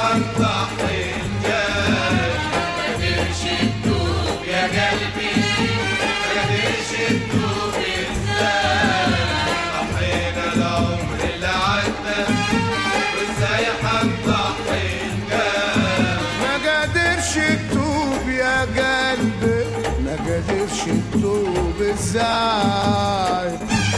هنضحي الجاي ما قدرش تدوب يا قلبي ما قدرش تدوب ازاي ضحينا العمر اللي عدى وازاي هنضحي الجاي ما قادرش تتوب يا قلبي ما قادرش تتوب ازاي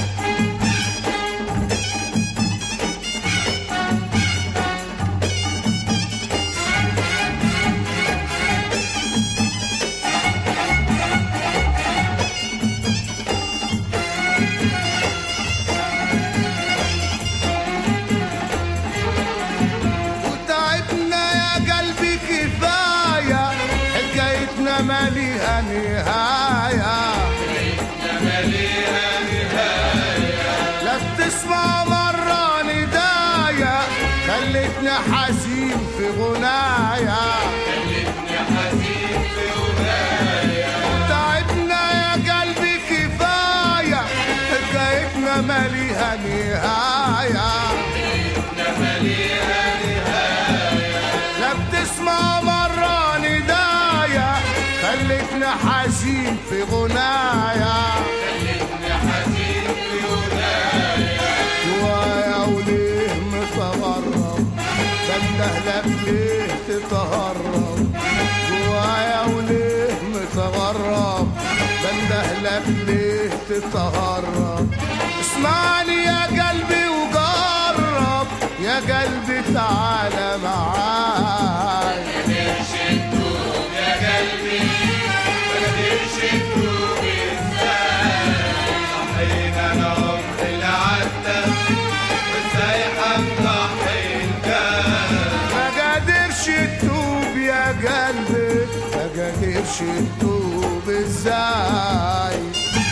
وتعبنا يا قلبي كفاية حكايتنا ماليها نهاية ماليها نهاية لا بتسمع مرة نداية خلتنا حزين في غنايا خلتني حزين في ولاية تعبنا يا قلبي كفاية حكايتنا ماليها نهاية ماليها نهاية لا بتسمع مرة نداية خلتنا حزين في غنايا خلتني حزين في ولاية جوايا وليه متغرب بندهلك ليه تتهرب جوايا وليه متغرب بندهلك ليه تتهرب اسمعني يا قلبي وجرب يا قلبي تعالى معاي قدرش تدوب يا قلبي ما قدرش تدوب ازاي ضحينا العمر اللي عدى وازاي هنضحي الجاي ما قادرش تتوب يا قلبي ما قادرش تتوب ازاي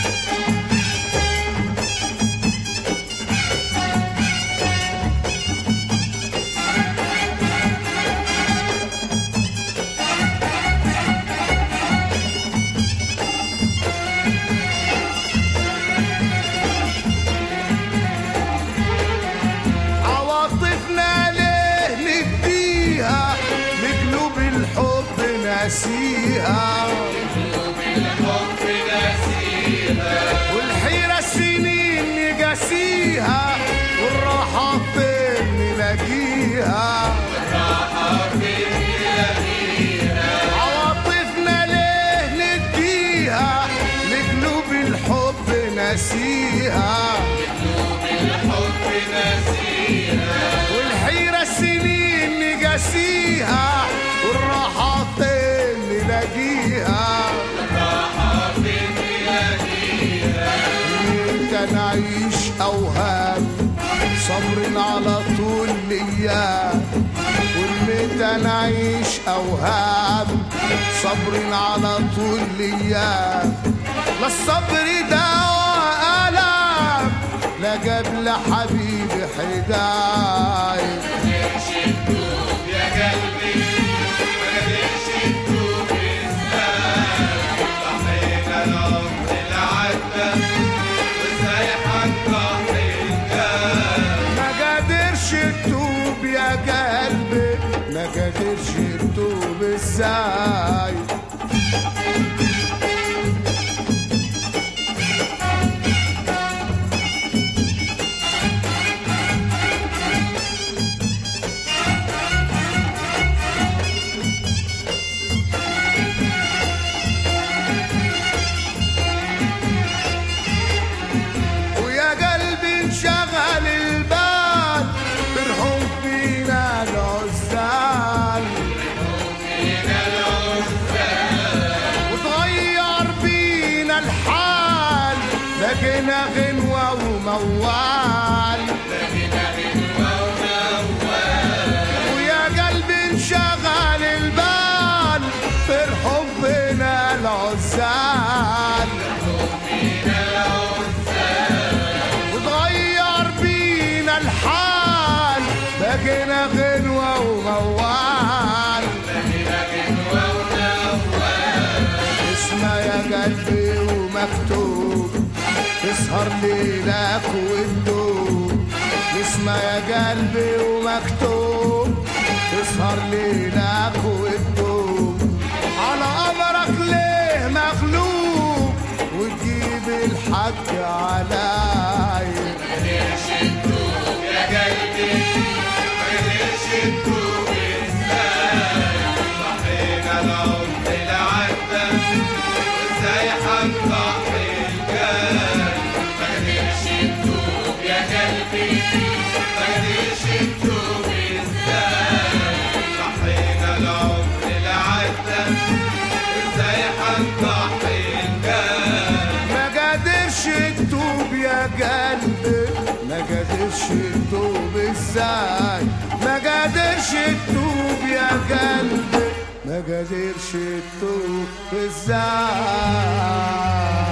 عواطفنا ليه نديها لقلوب الحب ناسيها الحب ناسيها والحيرة سنين نقاسيها والراحة فين نلاقيها راحة فين نلاقيها عواطفنا ليه نديها لقلوب الحب ناسيها قلوب الحب ناسيها والحيرة سنين نقاسيها والراحة فين نلاقيها راحة فين نلاقيها متى نعيش أوهام صبر على طول ليام والمتى نعيش أوهام صبر على طول ليام لا الصبر دواء ألم لا قبل حبيبي حداي قدرش تدوب يا قلبي ما قدرش تدوب ازاي ضحينا العمر اللي عدى وازاي هنضحي الجاي ما قادرش تتوب يا قلبي ما قادرش تتوب ازاي ويا قلبي انشغل البال برهم فينا العزال فينا العزال وتغير بينا الحال لقينا غنوة وموال لقينا غنوة وموال ويا قلبي انشغل البال برهم فينا العزال فينا العزال وتغير بينا الحال بقينا غنوة وموال لقينا غنوة وموال اسمع يا قلبي ومكتوب تسهر ليلك وتدوب اسمع يا قلبي ومكتوب تسهر ليلك وتدوم على امرك ليه مغلوب وتجيب الحق عليا قدرش تدوب يا قلبي قدرش تدوب ازاي صحينا العمر العدى وازاي هنضحي الجاي قدرش تدوب يا قلبي قدرش تدوب ازاي صحينا العمر العدى وازاي هنضحي الجاي ما قادرش تتوب يا قلبي ما قادرش تتوب ازاي ما قادرش تتوب يا قلبي ما قادرش تتوب ازاي